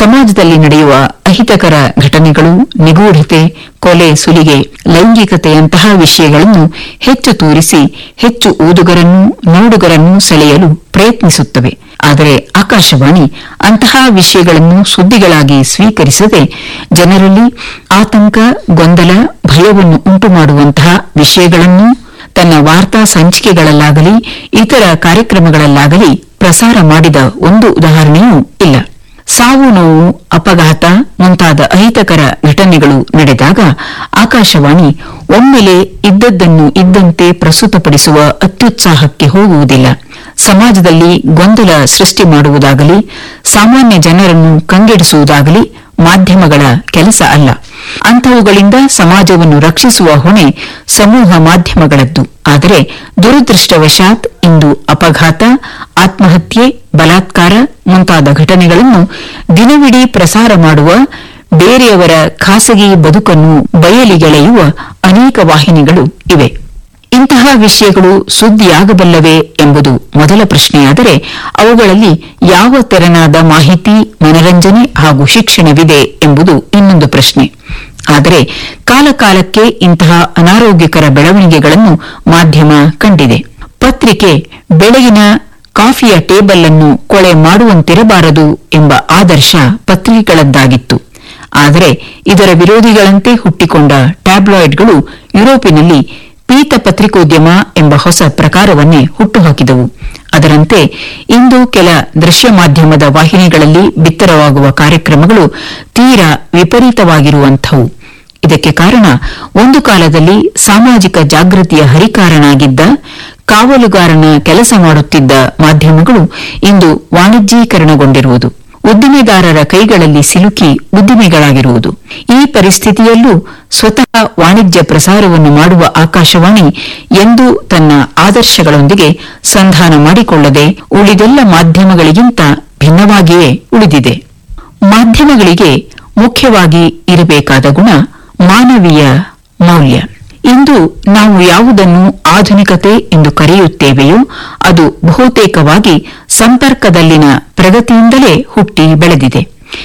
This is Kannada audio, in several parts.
ಸಮಾಜದಲ್ಲಿ ನಡೆಯುವ ಅಹಿತಕರ ಘಟನೆಗಳು ನಿಗೂಢತೆ ಕೊಲೆ ಸುಲಿಗೆ ಲೈಂಗಿಕತೆಯಂತಹ ವಿಷಯಗಳನ್ನು ಹೆಚ್ಚು ತೋರಿಸಿ ಹೆಚ್ಚು ಓದುಗರನ್ನು ನೋಡುಗರನ್ನು ಸೆಳೆಯಲು ಪ್ರಯತ್ನಿಸುತ್ತವೆ ಆದರೆ ಆಕಾಶವಾಣಿ ಅಂತಹ ವಿಷಯಗಳನ್ನು ಸುದ್ದಿಗಳಾಗಿ ಸ್ವೀಕರಿಸದೆ ಜನರಲ್ಲಿ ಆತಂಕ ಗೊಂದಲ ಭಯವನ್ನು ಉಂಟುಮಾಡುವಂತಹ ವಿಷಯಗಳನ್ನು ತನ್ನ ವಾರ್ತಾ ಸಂಚಿಕೆಗಳಲ್ಲಾಗಲಿ ಇತರ ಕಾರ್ಯಕ್ರಮಗಳಲ್ಲಾಗಲಿ ಪ್ರಸಾರ ಮಾಡಿದ ಒಂದು ಉದಾಹರಣೆಯೂ ಇಲ್ಲ ಸಾವು ನೋವು ಅಪಘಾತ ಮುಂತಾದ ಅಹಿತಕರ ಘಟನೆಗಳು ನಡೆದಾಗ ಆಕಾಶವಾಣಿ ಒಮ್ಮೆಲೆ ಇದ್ದದ್ದನ್ನು ಇದ್ದಂತೆ ಪ್ರಸ್ತುತಪಡಿಸುವ ಅತ್ಯುತ್ಸಾಹಕ್ಕೆ ಹೋಗುವುದಿಲ್ಲ ಸಮಾಜದಲ್ಲಿ ಗೊಂದಲ ಸೃಷ್ಟಿ ಮಾಡುವುದಾಗಲಿ ಸಾಮಾನ್ಯ ಜನರನ್ನು ಕಂಗೆಡಿಸುವುದಾಗಲಿ ಮಾಧ್ಯಮಗಳ ಕೆಲಸ ಅಲ್ಲ ಅಂಥವುಗಳಿಂದ ಸಮಾಜವನ್ನು ರಕ್ಷಿಸುವ ಹೊಣೆ ಸಮೂಹ ಮಾಧ್ಯಮಗಳದ್ದು ಆದರೆ ದುರದೃಷ್ಟವಶಾತ್ ಇಂದು ಅಪಘಾತ ಆತ್ಮಹತ್ಯೆ ಬಲಾತ್ಕಾರ ಮುಂತಾದ ಘಟನೆಗಳನ್ನು ದಿನವಿಡೀ ಪ್ರಸಾರ ಮಾಡುವ ಬೇರೆಯವರ ಖಾಸಗಿ ಬದುಕನ್ನು ಬಯಲಿಗೆಳೆಯುವ ಅನೇಕ ವಾಹಿನಿಗಳು ಇವೆ ಇಂತಹ ವಿಷಯಗಳು ಸುದ್ದಿಯಾಗಬಲ್ಲವೇ ಎಂಬುದು ಮೊದಲ ಪ್ರಶ್ನೆಯಾದರೆ ಅವುಗಳಲ್ಲಿ ಯಾವ ತೆರನಾದ ಮಾಹಿತಿ ಮನರಂಜನೆ ಹಾಗೂ ಶಿಕ್ಷಣವಿದೆ ಎಂಬುದು ಇನ್ನೊಂದು ಪ್ರಶ್ನೆ ಆದರೆ ಕಾಲಕಾಲಕ್ಕೆ ಇಂತಹ ಅನಾರೋಗ್ಯಕರ ಬೆಳವಣಿಗೆಗಳನ್ನು ಮಾಧ್ಯಮ ಕಂಡಿದೆ ಪತ್ರಿಕೆ ಬೆಳಗಿನ ಕಾಫಿಯ ಟೇಬಲ್ ಅನ್ನು ಕೊಳೆ ಮಾಡುವಂತಿರಬಾರದು ಎಂಬ ಆದರ್ಶ ಪತ್ರಿಕೆಗಳದ್ದಾಗಿತ್ತು ಆದರೆ ಇದರ ವಿರೋಧಿಗಳಂತೆ ಹುಟ್ಟಿಕೊಂಡ ಟ್ಯಾಬ್ಲಾಯ್ಡ್ಗಳು ಯುರೋಪಿನಲ್ಲಿ ಪೀತ ಪತ್ರಿಕೋದ್ಯಮ ಎಂಬ ಹೊಸ ಪ್ರಕಾರವನ್ನೇ ಹುಟ್ಟುಹಾಕಿದವು ಅದರಂತೆ ಇಂದು ಕೆಲ ದೃಶ್ಯ ಮಾಧ್ಯಮದ ವಾಹಿನಿಗಳಲ್ಲಿ ಬಿತ್ತರವಾಗುವ ಕಾರ್ಯಕ್ರಮಗಳು ತೀರಾ ವಿಪರೀತವಾಗಿರುವಂಥವು ಇದಕ್ಕೆ ಕಾರಣ ಒಂದು ಕಾಲದಲ್ಲಿ ಸಾಮಾಜಿಕ ಜಾಗೃತಿಯ ಹರಿಕಾರನಾಗಿದ್ದ ಕಾವಲುಗಾರನ ಕೆಲಸ ಮಾಡುತ್ತಿದ್ದ ಮಾಧ್ಯಮಗಳು ಇಂದು ವಾಣಿಜ್ಯೀಕರಣಗೊಂಡಿರುವುದು ಉದ್ದಿಮೆದಾರರ ಕೈಗಳಲ್ಲಿ ಸಿಲುಕಿ ಉದ್ದಿಮೆಗಳಾಗಿರುವುದು ಈ ಪರಿಸ್ಥಿತಿಯಲ್ಲೂ ಸ್ವತಃ ವಾಣಿಜ್ಯ ಪ್ರಸಾರವನ್ನು ಮಾಡುವ ಆಕಾಶವಾಣಿ ಎಂದೂ ತನ್ನ ಆದರ್ಶಗಳೊಂದಿಗೆ ಸಂಧಾನ ಮಾಡಿಕೊಳ್ಳದೆ ಉಳಿದೆಲ್ಲ ಮಾಧ್ಯಮಗಳಿಗಿಂತ ಭಿನ್ನವಾಗಿಯೇ ಉಳಿದಿದೆ ಮಾಧ್ಯಮಗಳಿಗೆ ಮುಖ್ಯವಾಗಿ ಇರಬೇಕಾದ ಗುಣ ಮಾನವೀಯ ಮೌಲ್ಯ ಇಂದು ನಾವು ಯಾವುದನ್ನು ಆಧುನಿಕತೆ ಎಂದು ಕರೆಯುತ್ತೇವೆಯೋ ಅದು ಬಹುತೇಕವಾಗಿ ಸಂಪರ್ಕದಲ್ಲಿನ ಪ್ರಗತಿಯಿಂದಲೇ ಹುಟ್ಟಿ ಬೆಳೆದಿದೆ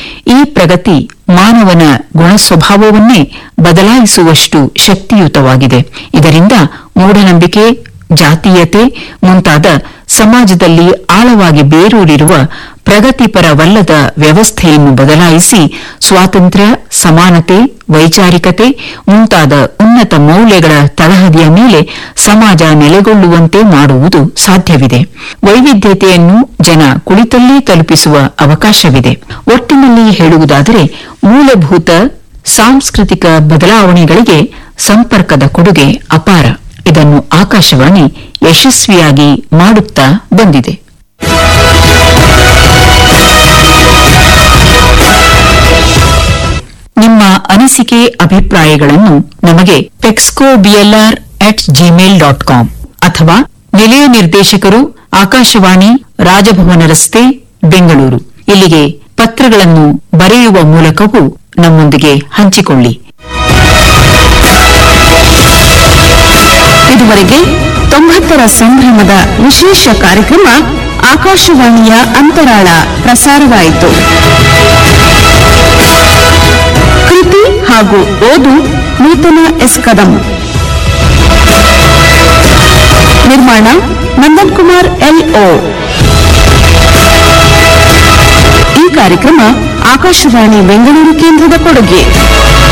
ಈ ಪ್ರಗತಿ ಮಾನವನ ಗುಣಸ್ವಭಾವವನ್ನೇ ಬದಲಾಯಿಸುವಷ್ಟು ಶಕ್ತಿಯುತವಾಗಿದೆ ಇದರಿಂದ ಮೂಢನಂಬಿಕೆ ಜಾತೀಯತೆ ಮುಂತಾದ ಸಮಾಜದಲ್ಲಿ ಆಳವಾಗಿ ಬೇರೂರಿರುವ ಪ್ರಗತಿಪರವಲ್ಲದ ವ್ಯವಸ್ಥೆಯನ್ನು ಬದಲಾಯಿಸಿ ಸ್ವಾತಂತ್ರ್ಯ ಸಮಾನತೆ ವೈಚಾರಿಕತೆ ಮುಂತಾದ ಉನ್ನತ ಮೌಲ್ಯಗಳ ತಳಹದಿಯ ಮೇಲೆ ಸಮಾಜ ನೆಲೆಗೊಳ್ಳುವಂತೆ ಮಾಡುವುದು ಸಾಧ್ಯವಿದೆ ವೈವಿಧ್ಯತೆಯನ್ನು ಜನ ಕುಳಿತಲ್ಲೇ ತಲುಪಿಸುವ ಅವಕಾಶವಿದೆ ಒಟ್ಟಿನಲ್ಲಿ ಹೇಳುವುದಾದರೆ ಮೂಲಭೂತ ಸಾಂಸ್ಕೃತಿಕ ಬದಲಾವಣೆಗಳಿಗೆ ಸಂಪರ್ಕದ ಕೊಡುಗೆ ಅಪಾರ ಇದನ್ನು ಆಕಾಶವಾಣಿ ಯಶಸ್ವಿಯಾಗಿ ಮಾಡುತ್ತಾ ಬಂದಿದೆ ನಿಮ್ಮ ಅನಿಸಿಕೆ ಅಭಿಪ್ರಾಯಗಳನ್ನು ನಮಗೆ pexco BLR at gmail dot com ಅಥವಾ ನಿಲಯ ನಿರ್ದೇಶಕರು ಆಕಾಶವಾಣಿ ರಾಜಭವನ ರಸ್ತೆ ಬೆಂಗಳೂರು ಇಲ್ಲಿಗೆ ಪತ್ರಗಳನ್ನು ಬರೆಯುವ ಮೂಲಕವೂ ನಮ್ಮೊಂದಿಗೆ ಹಂಚಿಕೊಳ್ಳಿ ಇದುವರೆಗೆ ತೊಂಬತ್ತರ ಸಂಭ್ರಮದ ವಿಶೇಷ ಕಾರ್ಯಕ್ರಮ ಆಕಾಶವಾಣಿಯ ಅಂತರಾಳ ಪ್ರಸಾರವಾಯಿತು ಕೃತಿ ಹಾಗೂ ಓದು ನೂತನ ಎಸ್ ಕದಂ ನಿರ್ಮಾಣ ನಂದನ್ ಕುಮಾರ್ ಎಲ್ಒ ಈ ಕಾರ್ಯಕ್ರಮ ಆಕಾಶವಾಣಿ ಬೆಂಗಳೂರು ಕೇಂದ್ರದ ಕೊಡುಗೆ